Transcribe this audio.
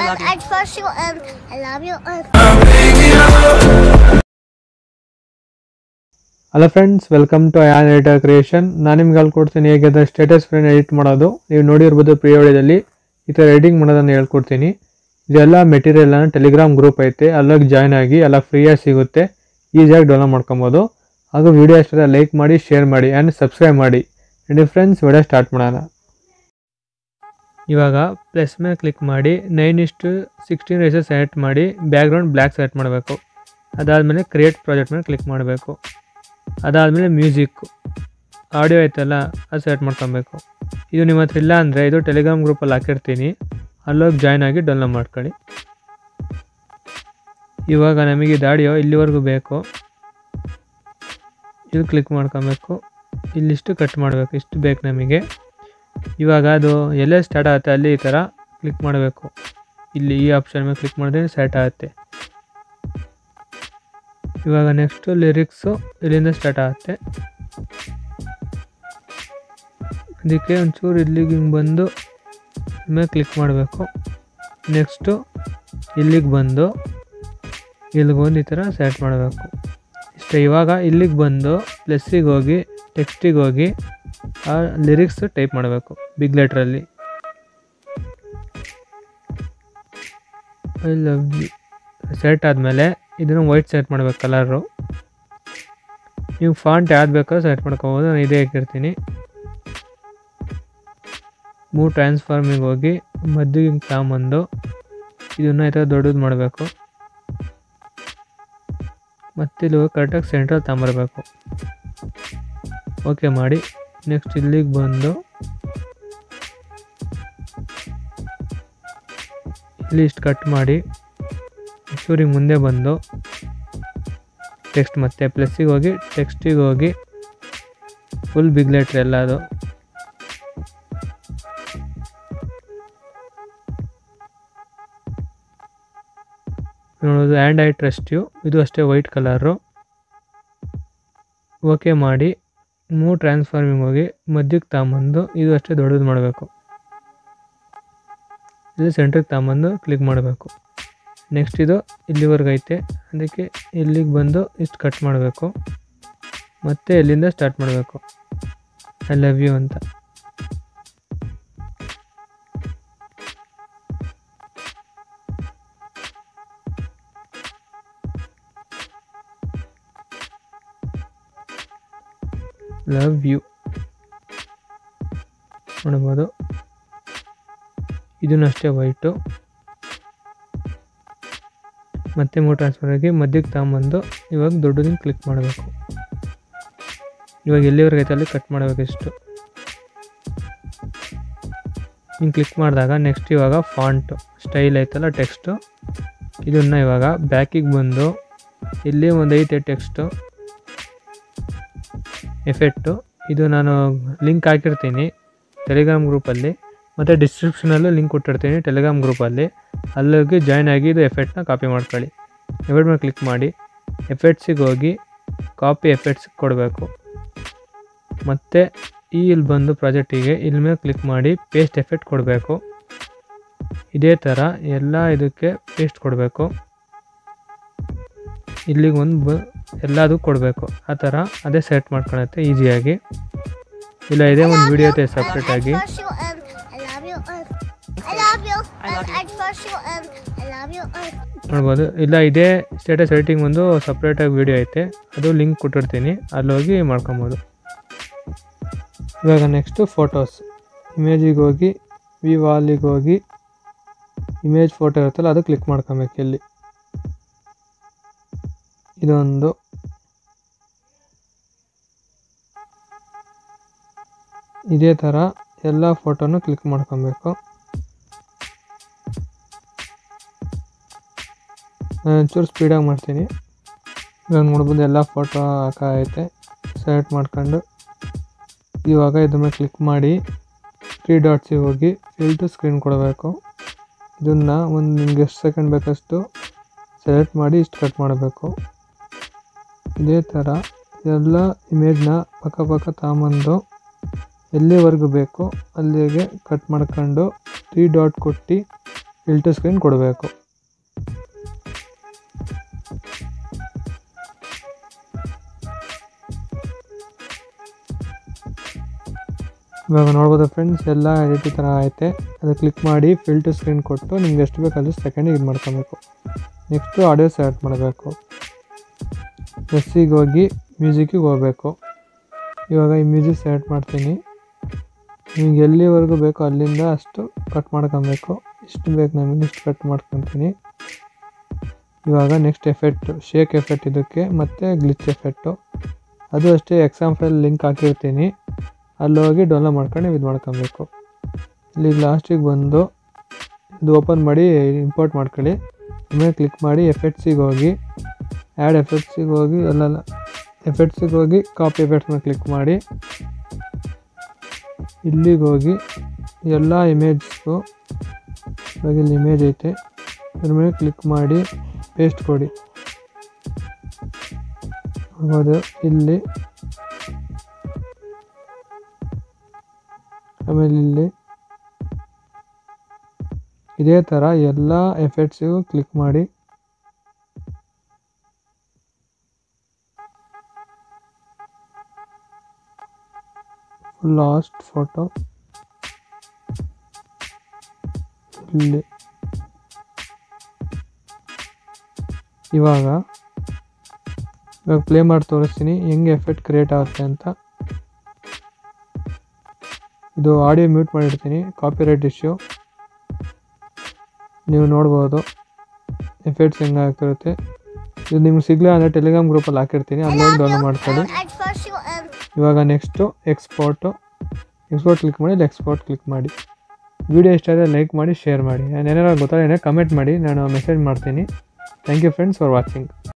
and I trust you and I love you and hello friends welcome to on editor creation ನಾನು ನಿಮ್ಗೆ ಹೇಳ್ಕೊಡ್ತೀನಿ ಹೇಗೆ ಅದರ status friend edit ಮಾಡೋದು ನೀವು ನೋಡಿರ್ಬೋದು ಪ್ರೀ ವಿಡಿಯೋದಲ್ಲಿ ಈ ಥರ ಎಡಿಟಿಂಗ್ ಮಾಡೋದನ್ನು ಹೇಳ್ಕೊಡ್ತೀನಿ ಇದೆಲ್ಲ ಮೆಟೀರಿಯಲ್ನ ಟೆಲಿಗ್ರಾಮ್ ಗ್ರೂಪ್ ಐತೆ ಅಲ್ಲೋಗಿ ಜಾಯ್ನ್ ಆಗಿ ಎಲ್ಲ ಫ್ರೀಯಾಗಿ ಸಿಗುತ್ತೆ ಈಸಿಯಾಗಿ ಡೌನ್ಲೋಡ್ ಮಾಡ್ಕೊಬೋದು ಹಾಗೂ ವಿಡಿಯೋ ಇಷ್ಟದ ಲೈಕ್ ಮಾಡಿ ಶೇರ್ ಮಾಡಿ ಆ್ಯಂಡ್ ಸಬ್ಸ್ಕ್ರೈಬ್ ಮಾಡಿ ಆ್ಯಂಡ್ ಫ್ರೆಂಡ್ಸ್ ವಿಡಿಯೋ ಸ್ಟಾರ್ಟ್ ಮಾಡೋಣ ಇವಾಗ ಪ್ಲಸ್ ಮೇಲೆ ಕ್ಲಿಕ್ ಮಾಡಿ ನೈನ್ ಇಷ್ಟು ಸಿಕ್ಸ್ಟೀನ್ ರೇಸಸ್ ಸೆಲೆಕ್ಟ್ ಮಾಡಿ ಬ್ಯಾಕ್ಗ್ರೌಂಡ್ ಬ್ಲ್ಯಾಕ್ ಸೆಲೆಕ್ಟ್ ಮಾಡಬೇಕು ಅದಾದಮೇಲೆ ಕ್ರಿಯೇಟ್ ಪ್ರಾಜೆಕ್ಟ್ ಮೇಲೆ ಕ್ಲಿಕ್ ಮಾಡಬೇಕು ಅದಾದಮೇಲೆ ಮ್ಯೂಸಿಕ್ ಆಡಿಯೋ ಐತಲ್ಲ ಅದು ಸೆಲೆಕ್ಟ್ ಮಾಡ್ಕೊಬೇಕು ಇದು ನಿಮ್ಮ ಹತ್ರ ಇಲ್ಲ ಅಂದರೆ ಇದು ಟೆಲಿಗ್ರಾಮ್ ಗ್ರೂಪಲ್ಲಿ ಹಾಕಿರ್ತೀನಿ ಅಲ್ಲೋಗಿ ಜಾಯ್ನ್ ಆಗಿ ಡೌನ್ಲೋಡ್ ಮಾಡ್ಕೊಳ್ಳಿ ಇವಾಗ ನಮಗೆ ಇದು ಆಡಿಯೋ ಇಲ್ಲಿವರೆಗೂ ಬೇಕು ಇಲ್ಲಿ ಕ್ಲಿಕ್ ಮಾಡ್ಕೊಬೇಕು ಇಲ್ಲಿಷ್ಟು ಕಟ್ ಮಾಡಬೇಕು ಇಷ್ಟು ಬೇಕು ನಮಗೆ ಇವಾಗ ಅದು ಎಲ್ಲೇ ಸ್ಟಾರ್ಟ್ ಆಗುತ್ತೆ ಅಲ್ಲಿ ಈ ಥರ ಕ್ಲಿಕ್ ಮಾಡಬೇಕು ಇಲ್ಲಿ ಈ ಆಪ್ಷನ್ ಮೇಲೆ ಕ್ಲಿಕ್ ಮಾಡಿದ್ರೆ ಸ್ಟಾರ್ಟ್ ಆಗುತ್ತೆ ಇವಾಗ ನೆಕ್ಸ್ಟು ಲಿರಿಕ್ಸು ಇಲ್ಲಿಂದ ಸ್ಟಾರ್ಟ್ ಆಗುತ್ತೆ ಅದಕ್ಕೆ ಒಂಚೂರು ಇಲ್ಲಿಗೆ ಹಿಂಗೆ ಬಂದು ಮೇಲೆ ಕ್ಲಿಕ್ ಮಾಡಬೇಕು ನೆಕ್ಸ್ಟು ಇಲ್ಲಿಗೆ ಬಂದು ಇಲ್ಲಿಗೆ ಬಂದು ಈ ಥರ ಸೆಲೆಕ್ಟ್ ಮಾಡಬೇಕು ಇಷ್ಟೇ ಇವಾಗ ಇಲ್ಲಿಗೆ ಬಂದು ಪ್ಲಸ್ಸಿಗೆ ಹೋಗಿ ಟೆಕ್ಸ್ಟಿಗೆ ಹೋಗಿ ಆ ಲಿರಿಕ್ಸ್ ಟೈಪ್ ಮಾಡಬೇಕು ಬಿಗ್ ಲೆಟ್ರಲ್ಲಿ ಐ ಲವ್ ಯು ಸೆಟ್ ಆದಮೇಲೆ ಇದನ್ನು ವೈಟ್ ಸೆಟ್ ಮಾಡಬೇಕು ಕಲರು ನೀವು ಫಾಂಟ್ ಯಾವ್ದು ಬೇಕೋ ಸೆಲೆಕ್ಟ್ ಮಾಡ್ಕೋಬೋದು ನಾನು ಇದೇ ಹಾಕಿರ್ತೀನಿ ಮೂವ್ ಟ್ರಾನ್ಸ್ಫಾರ್ಮಿಗೆ ಹೋಗಿ ಮದ್ದಿಗೆ ಹಿಂಗೆ ತಗೊಂಬಂದು ಇದನ್ನು ಈ ಥರ ದೊಡ್ಡದು ಮಾಡಬೇಕು ಮತ್ತೆ ಇಲ್ಲಿ ಹೋಗಿ ಕರೆಕ್ಟಾಗಿ ಸೆಂಟ್ರಲ್ಲಿ ತಗೊಂಬರ್ಬೇಕು ಓಕೆ ಮಾಡಿ ನೆಕ್ಸ್ಟ್ ಇಲ್ಲಿಗೆ ಬಂದು ಇಲ್ಲಿ ಇಷ್ಟು ಕಟ್ ಮಾಡಿ ಚೂರಿಗೆ ಮುಂದೆ ಬಂದು ಟೆಕ್ಸ್ಟ್ ಮತ್ತೆ ಪ್ಲಸ್ಸಿಗೆ ಹೋಗಿ ಟೆಕ್ಸ್ಟಿಗೆ ಹೋಗಿ ಫುಲ್ ಬಿಗ್ ಲೆಟ್ರ್ ಎಲ್ಲ ಅದು ನೋಡೋದು ಆ್ಯಂಡ್ ಐ ಟ್ರಸ್ಟ್ ಯು ಇದು ಅಷ್ಟೇ ವೈಟ್ ಕಲರು ಓಕೆ ಮಾಡಿ ಮೂವ್ ಟ್ರಾನ್ಸ್ಫಾರ್ಮಿಂಗ್ ಹೋಗಿ ಮಧ್ಯಕ್ಕೆ ತಗೊಂಬಂದು ಇದು ಅಷ್ಟೇ ದೊಡ್ಡದು ಮಾಡಬೇಕು ಇದು ಸೆಂಟ್ರಿಗೆ ತಗೊಂಬಂದು ಕ್ಲಿಕ್ ಮಾಡಬೇಕು ನೆಕ್ಸ್ಟ್ ಇದು ಇಲ್ಲಿವರೆಗೆ ಐತೆ ಅದಕ್ಕೆ ಇಲ್ಲಿಗೆ ಬಂದು ಇಷ್ಟು ಕಟ್ ಮಾಡಬೇಕು ಮತ್ತೆ ಇಲ್ಲಿಂದ ಸ್ಟಾರ್ಟ್ ಮಾಡಬೇಕು ಐ ಲವ್ ಯು ಅಂತ ಲವ್ ಯು ನೋಡ್ಬೋದು ಇದನ್ನು ಅಷ್ಟೇ ವೈಟು ಮತ್ತೆ ಮೂವ್ ಟ್ರಾನ್ಸ್ಫರ್ ಆಗಿ ಮಧ್ಯಕ್ಕೆ ತಗೊಂಬಂದು ಇವಾಗ ದೊಡ್ಡದನ್ನು ಕ್ಲಿಕ್ ಮಾಡಬೇಕು ಇವಾಗ ಎಲ್ಲಿವರೆಗೆ ಐತೆ ಅಲ್ಲಿ ಕಟ್ ಮಾಡಬೇಕು ಇಷ್ಟು ಹಿಂಗೆ ಕ್ಲಿಕ್ ಮಾಡಿದಾಗ ನೆಕ್ಸ್ಟ್ ಇವಾಗ ಫಾಂಟು ಸ್ಟೈಲ್ ಐತಲ್ಲ ಟೆಕ್ಸ್ಟು ಇದನ್ನು ಇವಾಗ ಬ್ಯಾಕಿಗೆ ಬಂದು ಇಲ್ಲಿ ಒಂದು ಐತೆ ಟೆಕ್ಸ್ಟು ಎಫೆಕ್ಟು ಇದು ನಾನು ಲಿಂಕ್ ಹಾಕಿರ್ತೀನಿ ಟೆಲಿಗ್ರಾಮ್ ಗ್ರೂಪಲ್ಲಿ ಮತ್ತು ಡಿಸ್ಕ್ರಿಪ್ಷನಲ್ಲೂ ಲಿಂಕ್ ಕೊಟ್ಟಿರ್ತೀನಿ ಟೆಲಿಗ್ರಾಮ್ ಗ್ರೂಪಲ್ಲಿ ಅಲ್ಲೋಗಿ ಜಾಯ್ನ್ ಆಗಿ ಇದು ಎಫೆಕ್ಟ್ನ ಕಾಪಿ ಮಾಡ್ಕೊಳ್ಳಿ ಎಫೆಕ್ಟ್ ಮೇಲೆ ಕ್ಲಿಕ್ ಮಾಡಿ ಎಫೆಕ್ಟ್ಸಿಗೆ ಹೋಗಿ ಕಾಪಿ ಎಫೆಕ್ಟ್ಸ್ ಕೊಡಬೇಕು ಮತ್ತು ಈ ಇಲ್ಲಿ ಬಂದು ಪ್ರಾಜೆಕ್ಟಿಗೆ ಇಲ್ಲಿ ಮೇಲೆ ಕ್ಲಿಕ್ ಮಾಡಿ ಪೇಸ್ಟ್ ಎಫೆಕ್ಟ್ ಕೊಡಬೇಕು ಇದೇ ಥರ ಎಲ್ಲ ಇದಕ್ಕೆ ಪೇಸ್ಟ್ ಕೊಡಬೇಕು ಇಲ್ಲಿಗೆ ಒಂದು ಬ ಎಲ್ಲದೂ ಕೊಡಬೇಕು ಆ ಥರ ಅದೇ ಸೆಟ್ ಮಾಡ್ಕೊಳತ್ತೆ ಈಸಿಯಾಗಿ ಇಲ್ಲ ಇದೇ ಒಂದು ವಿಡಿಯೋ ಐತೆ ಸಪ್ರೇಟಾಗಿ I trust you and I love you and I love you and I trust you and I love you and ನೋಡ್ಬೋದು ಇಲ್ಲ ಇದೇ ಸ್ಟೇಟಸ್ ಎಡಿಟಿಂಗ್ ಒಂದು ಸಪ್ರೇಟಾಗಿ ವಿಡಿಯೋ ಐತೆ ಅದು ಲಿಂಕ್ ಕೊಟ್ಟಿರ್ತೀನಿ ಅಲ್ಲಿ ಹೋಗಿ ಮಾಡ್ಕೊಬೋದು ಇವಾಗ ನೆಕ್ಸ್ಟು ಫೋಟೋಸ್ ಇಮೇಜಿಗೆ ಹೋಗಿ ವಿ ವಾಲಿಗೆ ಹೋಗಿ ಇಮೇಜ್ ಫೋಟೋ ಇರುತ್ತಲ್ಲ ಅದು ಕ್ಲಿಕ್ ಮಾಡ್ಕೊಬೇಕು ಇಲ್ಲಿ ಇದೊಂದು ಇದೇ ಥರ ಎಲ್ಲ ಫೋಟೋನು ಕ್ಲಿಕ್ ಮಾಡ್ಕೊಬೇಕು ನಾನು ಒಂಚೂರು ಸ್ಪೀಡಾಗಿ ಮಾಡ್ತೀನಿ ಇವಾಗ ನೋಡ್ಬೋದು ಎಲ್ಲ ಫೋಟೋ ಹಾಕೈತೆ ಸೆಲೆಕ್ಟ್ ಮಾಡ್ಕೊಂಡು ಇವಾಗ ಇದ್ರ ಮೇಲೆ ಕ್ಲಿಕ್ ಮಾಡಿ ತ್ರೀ ಡಾಟ್ಸಿಗೆ ಹೋಗಿ ಫಿಲ್ ಟು ಸ್ಕ್ರೀನ್ ಕೊಡಬೇಕು ಇದನ್ನು ಒಂದು ನಿಮ್ಗೆ ಎಷ್ಟು ಸೆಕೆಂಡ್ ಬೇಕಷ್ಟು ಸೆಲೆಕ್ಟ್ ಮಾಡಿ ಇಷ್ಟು ಕಟ್ ಮಾಡಬೇಕು ಇದೇ ಥರ ಎಲ್ಲ ಇಮೇಜ್ನ ಪಕ್ಕ ಪಕ್ಕ ತಗೊಂಬಂದು ಎಲ್ಲಿವರೆಗೂ ಬೇಕು ಅಲ್ಲಿಗೆ ಕಟ್ ಮಾಡ್ಕೊಂಡು ತ್ರೀ ಡಾಟ್ ಕೊಟ್ಟು ಫಿಲ್ಟರ್ ಸ್ಕ್ರೀನ್ ಕೊಡಬೇಕು ಇವಾಗ ನೋಡ್ಬೋದು ಫ್ರೆಂಡ್ಸ್ ಎಲ್ಲ ಎಡಿಟ್ ಥರ ಐತೆ ಅದು ಕ್ಲಿಕ್ ಮಾಡಿ ಫಿಲ್ಟರ್ ಸ್ಕ್ರೀನ್ ಕೊಟ್ಟು ನಿಮ್ಗೆ ಎಷ್ಟು ಬೇಕು ಅಷ್ಟು ಸೆಕೆಂಡಿಗೆ ಇದು ಮಾಡ್ಕೊಬೇಕು ನೆಕ್ಸ್ಟು ಆಡಿಯೋ ಸೆಲೆಕ್ಟ್ ಮಾಡಬೇಕು ಎಸ್ಸಿಗೆ ಹೋಗಿ ಮ್ಯೂಸಿಕ್ಕಿಗೆ ಹೋಗಬೇಕು ಇವಾಗ ಈ ಮ್ಯೂಸಿಕ್ ಸೆಲೆಕ್ಟ್ ಮಾಡ್ತೀನಿ ನಿಮ್ಗೆ ಎಲ್ಲಿವರೆಗೂ ಬೇಕೋ ಅಲ್ಲಿಂದ ಅಷ್ಟು ಕಟ್ ಮಾಡ್ಕೊಬೇಕು ಇಷ್ಟು ಬೇಕು ನಮಗೆ ಇಷ್ಟು ಕಟ್ ಮಾಡ್ಕೊತೀನಿ ಇವಾಗ ನೆಕ್ಸ್ಟ್ ಎಫೆಕ್ಟು ಶೇಕ್ ಎಫೆಕ್ಟ್ ಇದಕ್ಕೆ ಮತ್ತು ಗ್ಲಿಚ್ ಎಫೆಕ್ಟು ಅದು ಅಷ್ಟೇ ಎಕ್ಸಾಮ್ ಫೈಲ್ ಲಿಂಕ್ ಹಾಕಿರ್ತೀನಿ ಅಲ್ಲಿ ಹೋಗಿ ಡೌನ್ಲೋಡ್ ಮಾಡ್ಕೊಂಡು ಇದು ಮಾಡ್ಕೊಬೇಕು ಇಲ್ಲಿ ಲಾಸ್ಟಿಗೆ ಬಂದು ಇದು ಓಪನ್ ಮಾಡಿ ಇಂಪೋರ್ಟ್ ಮಾಡ್ಕೊಳ್ಳಿ ಆಮೇಲೆ ಕ್ಲಿಕ್ ಮಾಡಿ ಎಫೆಕ್ಟ್ಸಿಗೆ ಹೋಗಿ ಆ್ಯಡ್ ಎಫೆಕ್ಟ್ಸಿಗೆ ಹೋಗಿ ಅಲ್ಲೆಲ್ಲ ಎಫೆಕ್ಟ್ಸಿಗೆ ಹೋಗಿ ಕಾಪಿ ಎಫೆಕ್ಟ್ಸ್ ಮೇಲೆ ಕ್ಲಿಕ್ ಮಾಡಿ ಇಲ್ಲಿಗೆ ಹೋಗಿ ಎಲ್ಲ ಇಮೇಜ್ಸ್ಗೂ ಇವಾಗ ಇಲ್ಲಿ ಇಮೇಜ್ ಐತೆ ಅದ್ರ ಮೇಲೆ ಕ್ಲಿಕ್ ಮಾಡಿ ಪೇಸ್ಟ್ ಕೊಡಿ ಹೌದು ಇಲ್ಲಿ ಆಮೇಲೆ ಇಲ್ಲಿ ಇದೇ ಥರ ಎಲ್ಲ ಎಫೆಕ್ಟ್ಸಿಗೂ ಕ್ಲಿಕ್ ಮಾಡಿ ಲಾಸ್ಟ್ ಫೋಟೋ ಇಲ್ಲಿ ಇವಾಗ ಇವಾಗ ಪ್ಲೇ ಮಾಡಿ ತೋರಿಸ್ತೀನಿ ಹೆಂಗೆ ಎಫೆಕ್ಟ್ ಕ್ರಿಯೇಟ್ ಆಗುತ್ತೆ ಅಂತ ಇದು ಆಡಿಯೋ ಮ್ಯೂಟ್ ಮಾಡಿರ್ತೀನಿ ಕಾಪಿರೈಟ್ ಇಶ್ಯೂ ನೀವು ನೋಡ್ಬೋದು ಎಫೆಕ್ಟ್ಸ್ ಹೆಂಗೆ ಆಗ್ತಿರುತ್ತೆ ಇದು ನಿಮ್ಗೆ ಸಿಗಲಿಲ್ಲ ಅಂದರೆ ಟೆಲಿಗ್ರಾಮ್ ಗ್ರೂಪಲ್ಲಿ ಹಾಕಿರ್ತೀನಿ ಅಲ್ಲಿ ಹೋಗಿ ಡೌನ್ಲೋಡ್ ಮಾಡ್ಕೊಳ್ಳಿ And at first you um, ಇವಾಗ ನೆಕ್ಸ್ಟು ಎಕ್ಸ್ಪೋರ್ಟು ಎಕ್ಸ್ಪೋರ್ಟ್ ಕ್ಲಿಕ್ ಮಾಡಿ ಇಲ್ಲಿ ಎಕ್ಸ್ಪೋರ್ಟ್ ಕ್ಲಿಕ್ ಮಾಡಿ ವಿಡಿಯೋ ಇಷ್ಟ ಆದರೆ ಲೈಕ್ ಮಾಡಿ ಶೇರ್ ಮಾಡಿ ನಾನು ಏನಾರು ಗೊತ್ತಾದ್ರೆ ಕಮೆಂಟ್ ಮಾಡಿ ನಾನು ಮೆಸೇಜ್ ಮಾಡ್ತೀನಿ thank you friends for watching